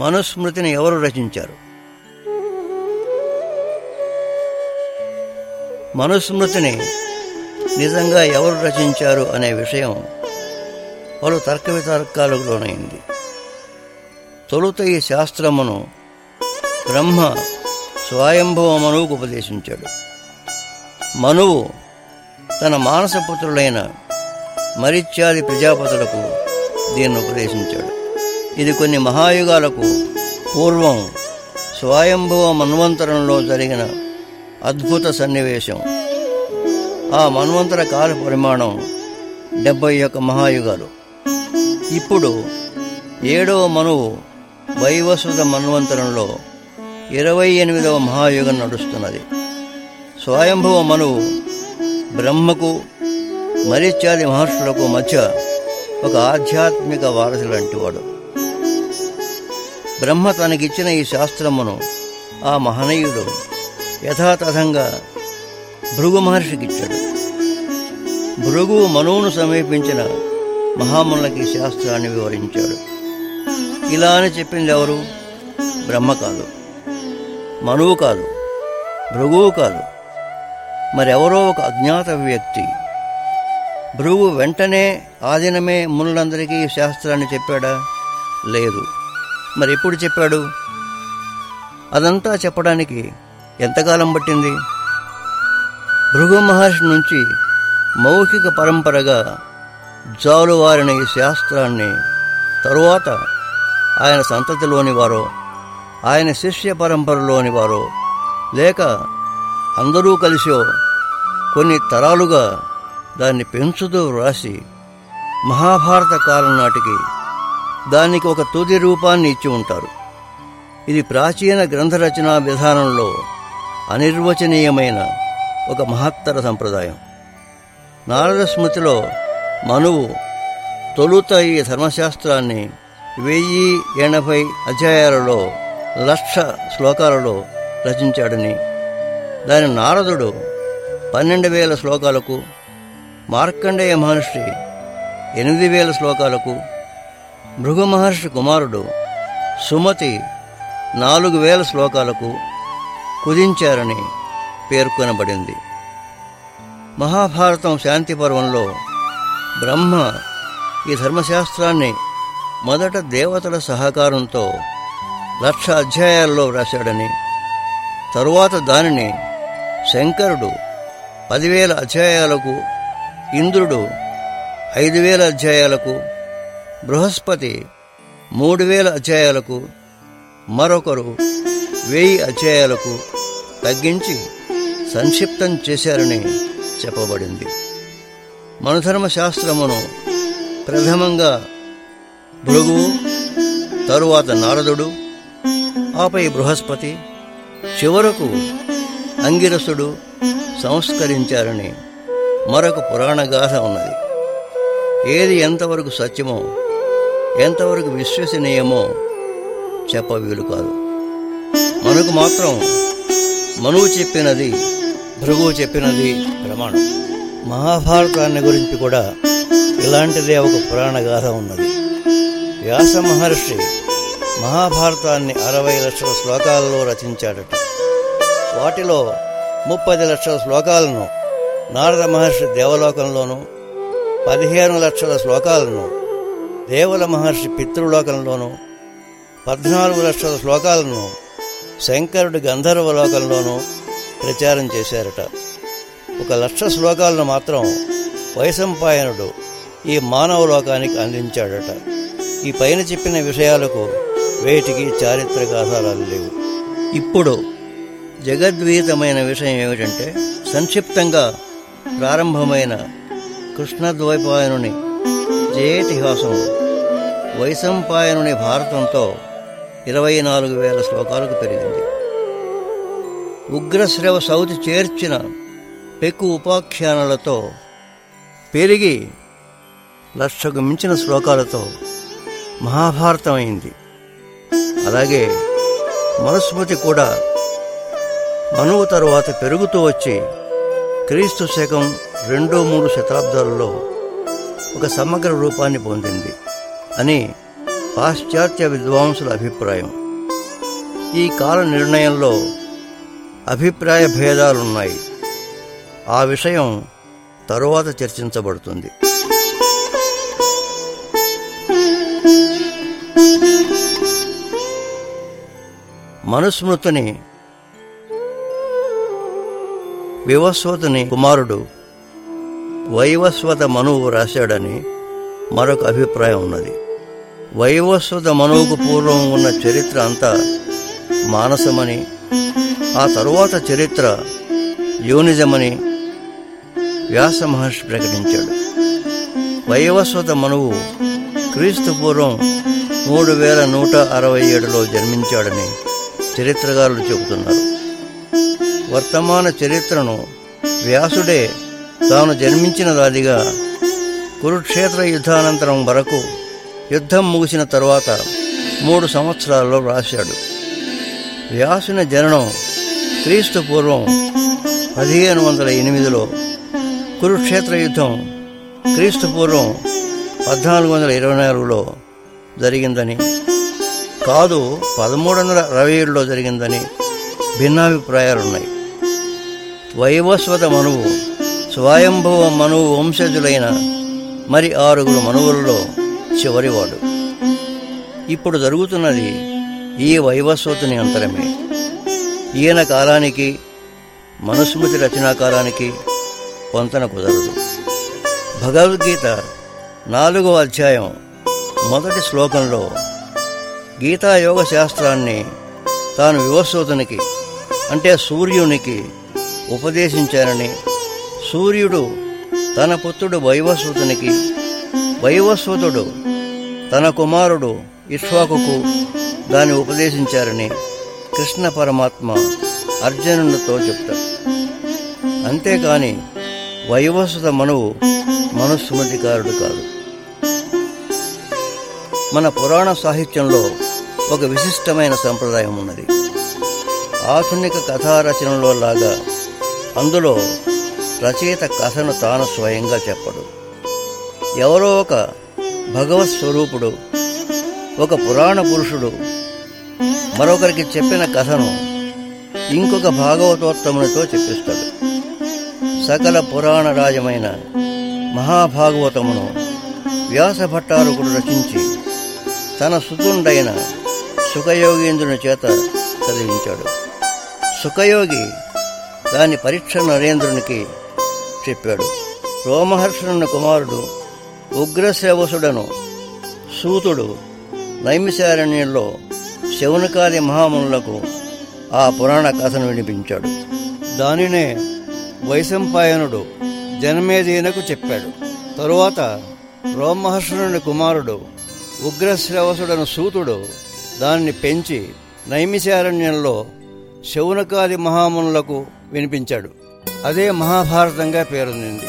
మనుస్మృతిని ఎవరు రచించారు మనుస్మృతిని నిజంగా ఎవరు రచించారు అనే విషయం పలు తర్క వితర్కాలకు లోనైంది తొలుత ఈ శాస్త్రమును బ్రహ్మ స్వయంభవ మనువుకు ఉపదేశించాడు మనువు తన మానసపుత్రులైన మరిత్యాది ప్రజాపతులకు దీన్ని ఉపదేశించాడు ఇది కొన్ని మహాయుగాలకు పూర్వం స్వయంభవ మన్వంతరంలో జరిగిన అద్భుత సన్నివేశం ఆ మన్వంతర కాల పరిమాణం డెబ్బై ఒక్క మహాయుగాలు ఇప్పుడు ఏడవ మనువు వైవస్వత మన్వంతరంలో ఇరవై ఎనిమిదవ మహాయుగం నడుస్తున్నది స్వయంభవ మనువు బ్రహ్మకు మరిత్యాది మహర్షులకు మధ్య ఒక ఆధ్యాత్మిక వారసు లాంటివాడు బ్రహ్మ తనకిచ్చిన ఈ శాస్త్రమును ఆ మహనీయుడు యథాతథంగా భృగు మహర్షికిచ్చాడు భృగు మనువును సమీపించిన మహామునులకి ఈ శాస్త్రాన్ని వివరించాడు ఇలా అని చెప్పింది ఎవరు బ్రహ్మ కాదు మనువు కాదు భృగువు కాదు మరెవరో ఒక అజ్ఞాత వ్యక్తి భృగు వెంటనే ఆదినమే మునులందరికీ ఈ శాస్త్రాన్ని చెప్పాడా లేదు మరి ఎప్పుడు చెప్పాడు అదంతా చెప్పడానికి ఎంతకాలం పట్టింది భృగు మహర్షి నుంచి మౌఖిక పరంపరగా జాలువారిన ఈ శాస్త్రాన్ని తరువాత ఆయన సంతతిలోని వారో ఆయన శిష్య పరంపరలోని వారో లేక అందరూ కలిసో కొన్ని తరాలుగా దాన్ని పెంచుతూ వ్రాసి మహాభారత కాలం నాటికి దానికి ఒక తుది రూపాన్ని ఇచ్చి ఉంటారు ఇది ప్రాచీన గ్రంథ రచనా విధానంలో అనిర్వచనీయమైన ఒక మహత్తర సంప్రదాయం నారద స్మృతిలో మనువు తొలుత ఈ ధర్మశాస్త్రాన్ని వెయ్యి ఎనభై అధ్యాయాలలో లక్ష శ్లోకాలలో రచించాడని దాని నారదుడు పన్నెండు వేల శ్లోకాలకు మార్కండేయ మహర్షి ఎనిమిది వేల శ్లోకాలకు భృగు మహర్షి కుమారుడు సుమతి నాలుగు వేల శ్లోకాలకు కుదించారని పేర్కొనబడింది మహాభారతం శాంతి పర్వంలో బ్రహ్మ ఈ ధర్మశాస్త్రాన్ని మొదట దేవతల సహకారంతో లక్ష అధ్యాయాల్లో వ్రాశాడని తరువాత దానిని శంకరుడు పదివేల అధ్యాయాలకు ఇంద్రుడు ఐదు వేల అధ్యాయాలకు బృహస్పతి మూడు వేల అధ్యాయాలకు మరొకరు వెయ్యి అధ్యాయాలకు తగ్గించి సంక్షిప్తం చేశారని చెప్పబడింది మనుధర్మ శాస్త్రమును ప్రథమంగా భృగువు తరువాత నారదుడు ఆపై బృహస్పతి చివరకు అంగిరసుడు సంస్కరించారని మరొక పురాణ గాథ ఉన్నది ఏది ఎంతవరకు సత్యమో ఎంతవరకు విశ్వసనీయమో చెప్ప వీలు కాదు మనకు మాత్రం మనువు చెప్పినది భృగువు చెప్పినది ప్రమాణం మహాభారతాన్ని గురించి కూడా ఇలాంటిదే ఒక పురాణ గాథ ఉన్నది వ్యాస మహర్షి మహాభారతాన్ని అరవై లక్షల శ్లోకాలలో రచించాడట వాటిలో ముప్పది లక్షల శ్లోకాలను నారద మహర్షి దేవలోకంలోను పదిహేను లక్షల శ్లోకాలను దేవుల మహర్షి పితృలోకంలోను పద్నాలుగు లక్షల శ్లోకాలను శంకరుడి గంధర్వలోకంలోనూ ప్రచారం చేశారట ఒక లక్ష శ్లోకాలను మాత్రం వైశంపాయనుడు ఈ మానవ లోకానికి అందించాడట ఈ పైన చెప్పిన విషయాలకు వేటికి చారిత్రక ఆధారాలు లేవు ఇప్పుడు జగద్వీతమైన విషయం ఏమిటంటే సంక్షిప్తంగా ప్రారంభమైన కృష్ణద్వైపాయనుని జయేతిహాసం వైశంపాయనుని భారతంతో ఇరవై నాలుగు వేల శ్లోకాలకు పెరిగింది ఉగ్రశ్రవ సౌతి చేర్చిన పెక్కు ఉపాఖ్యానాలతో పెరిగి లక్షకు మించిన శ్లోకాలతో మహాభారతం అయింది అలాగే మనుస్మృతి కూడా మనువు తరువాత పెరుగుతూ వచ్చి క్రీస్తు శకం రెండు మూడు శతాబ్దాలలో ఒక సమగ్ర రూపాన్ని పొందింది అని పాశ్చాత్య విద్వాంసుల అభిప్రాయం ఈ కాల నిర్ణయంలో అభిప్రాయ భేదాలున్నాయి ఆ విషయం తరువాత చర్చించబడుతుంది మనుస్మృతిని వివస్వతుని కుమారుడు వైవస్వత మనువు రాశాడని మరొక అభిప్రాయం ఉన్నది వైవస్వత మనువుకు పూర్వం ఉన్న చరిత్ర అంతా మానసమని ఆ తరువాత చరిత్ర యోనిజమని వ్యాస మహర్షి ప్రకటించాడు వైవస్వత మనువు క్రీస్తు పూర్వం మూడు వేల నూట అరవై ఏడులో జన్మించాడని చరిత్రకారులు చెబుతున్నారు వర్తమాన చరిత్రను వ్యాసుడే తాను జన్మించిన దాదిగా కురుక్షేత్ర యుద్ధానంతరం వరకు యుద్ధం ముగిసిన తరువాత మూడు సంవత్సరాల్లో రాశాడు వ్యాసుని జననం క్రీస్తు పూర్వం పదిహేను వందల ఎనిమిదిలో కురుక్షేత్ర యుద్ధం క్రీస్తు పూర్వం పద్నాలుగు వందల ఇరవై నాలుగులో జరిగిందని కాదు పదమూడు వందల అరవై ఏడులో జరిగిందని భిన్నాభిప్రాయాలున్నాయి వైవస్వత మనువు స్వయంభవ మనువు వంశజులైన మరి ఆరుగురు మనువులలో చివరివాడు ఇప్పుడు జరుగుతున్నది ఈ వైవస్వతుని అంతరమే ఈయన కాలానికి మనుస్మృతి రచనా కాలానికి పొంతన కుదరదు భగవద్గీత నాలుగో అధ్యాయం మొదటి శ్లోకంలో గీతా యోగ శాస్త్రాన్ని తాను వివస్వతునికి అంటే సూర్యునికి ఉపదేశించానని సూర్యుడు తన పుత్రుడు వైవస్వతునికి వైవస్వతుడు తన కుమారుడు ఇక్ష్వాకుకు దాన్ని ఉపదేశించారని కృష్ణ పరమాత్మ అర్జునునితో చెప్తాడు అంతేకాని వైవస్వత మనువు మనుస్మృతికారుడు కాదు మన పురాణ సాహిత్యంలో ఒక విశిష్టమైన సంప్రదాయం ఉన్నది ఆధునిక కథారచనలో లాగా అందులో రచయిత కథను తాను స్వయంగా చెప్పడు ఎవరో ఒక భగవత్ స్వరూపుడు ఒక పురాణ పురుషుడు మరొకరికి చెప్పిన కథను ఇంకొక భాగవతోత్తమునితో చెప్పిస్తాడు సకల పురాణ రాజమైన మహాభాగవతమును వ్యాస భట్టారకుడు రచించి తన సుతుండైన సుఖయోగీంద్రుని చేత చదివించాడు సుఖయోగి దాని పరీక్ష నరేంద్రునికి చెప్పాడు రోమహర్షణుని కుమారుడు ఉగ్రశ్రవసుడను సూతుడు నైమిశారణ్యంలో శౌనకాది మహామునులకు ఆ పురాణ కథను వినిపించాడు దానినే వైశంపాయనుడు జనమేజయునకు చెప్పాడు తరువాత రోమహర్షణుని కుమారుడు ఉగ్రశ్రవసుడను సూతుడు దాన్ని పెంచి నైమిశారణ్యంలో శౌనకాది మహామునులకు వినిపించాడు అదే మహాభారతంగా పేరొందింది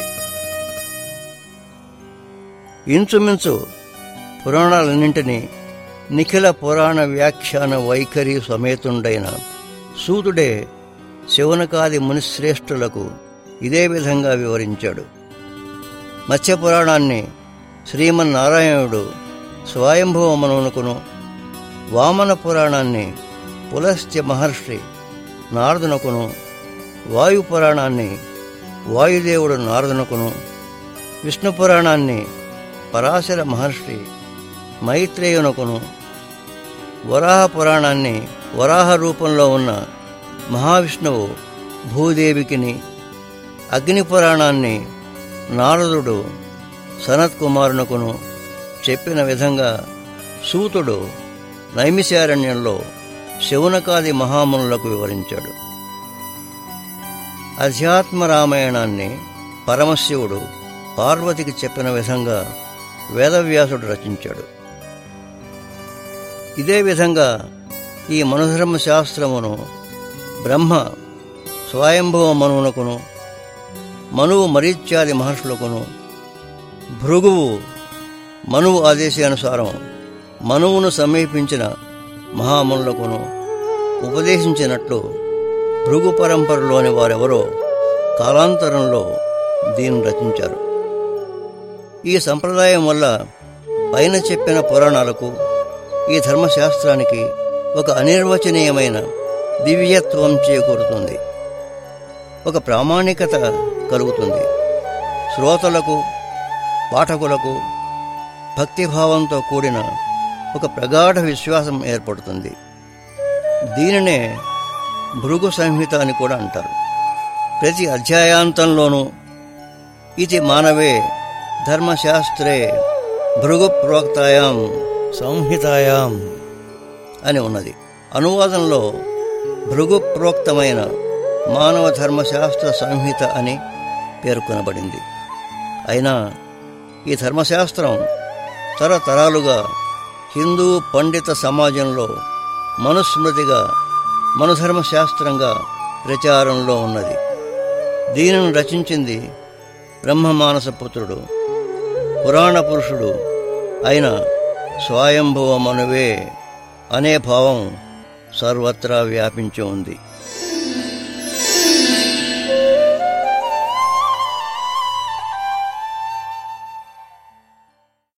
ఇంచుమించు పురాణాలన్నింటినీ నిఖిల పురాణ వ్యాఖ్యాన వైఖరి సమేతుండైన సూతుడే శివనకాది మునిశ్రేష్ఠులకు ఇదే విధంగా వివరించాడు మత్స్యపురాణాన్ని శ్రీమన్నారాయణుడు స్వయంభవ మనువునకును వామన పురాణాన్ని పులస్త్య మహర్షి నారదునకును వాయు పురాణాన్ని వాయుదేవుడు నారదునకును విష్ణు పురాణాన్ని పరాశర మహర్షి మైత్రేయునకును వరాహ పురాణాన్ని వరాహ రూపంలో ఉన్న మహావిష్ణువు భూదేవికిని అగ్ని పురాణాన్ని నారదుడు సనత్ కుమారునకును చెప్పిన విధంగా సూతుడు నైమిశారణ్యంలో శౌనకాది మహామునులకు వివరించాడు అధ్యాత్మ రామాయణాన్ని పరమశివుడు పార్వతికి చెప్పిన విధంగా వేదవ్యాసుడు రచించాడు ఇదే విధంగా ఈ మనుధర్మ శాస్త్రమును బ్రహ్మ స్వయంభవ మనువునకును మనువు మరీత్యాది మహర్షులకును భృగువు మనువు ఆదేశానుసారం మనువును సమీపించిన మహామునులకును ఉపదేశించినట్లు భృగు పరంపరలోని వారెవరో కాలాంతరంలో దీన్ని రచించారు ఈ సంప్రదాయం వల్ల పైన చెప్పిన పురాణాలకు ఈ ధర్మశాస్త్రానికి ఒక అనిర్వచనీయమైన దివ్యత్వం చేకూరుతుంది ఒక ప్రామాణికత కలుగుతుంది శ్రోతలకు పాఠకులకు భక్తిభావంతో కూడిన ఒక ప్రగాఢ విశ్వాసం ఏర్పడుతుంది దీనినే భృగు సంహిత అని కూడా అంటారు ప్రతి అధ్యాయాంతంలోనూ ఇది మానవే ధర్మశాస్త్రే భృగు ప్రోక్తాయాం సంహితాయాం అని ఉన్నది అనువాదంలో భృగు ప్రోక్తమైన మానవ ధర్మశాస్త్ర సంహిత అని పేర్కొనబడింది అయినా ఈ ధర్మశాస్త్రం తరతరాలుగా హిందూ పండిత సమాజంలో మనుస్మృతిగా మనుధర్మశాస్త్రంగా ప్రచారంలో ఉన్నది దీనిని రచించింది బ్రహ్మమానస పుత్రుడు పురాణ పురుషుడు అయిన స్వయంభవ మనువే అనే భావం సర్వత్రా వ్యాపించి ఉంది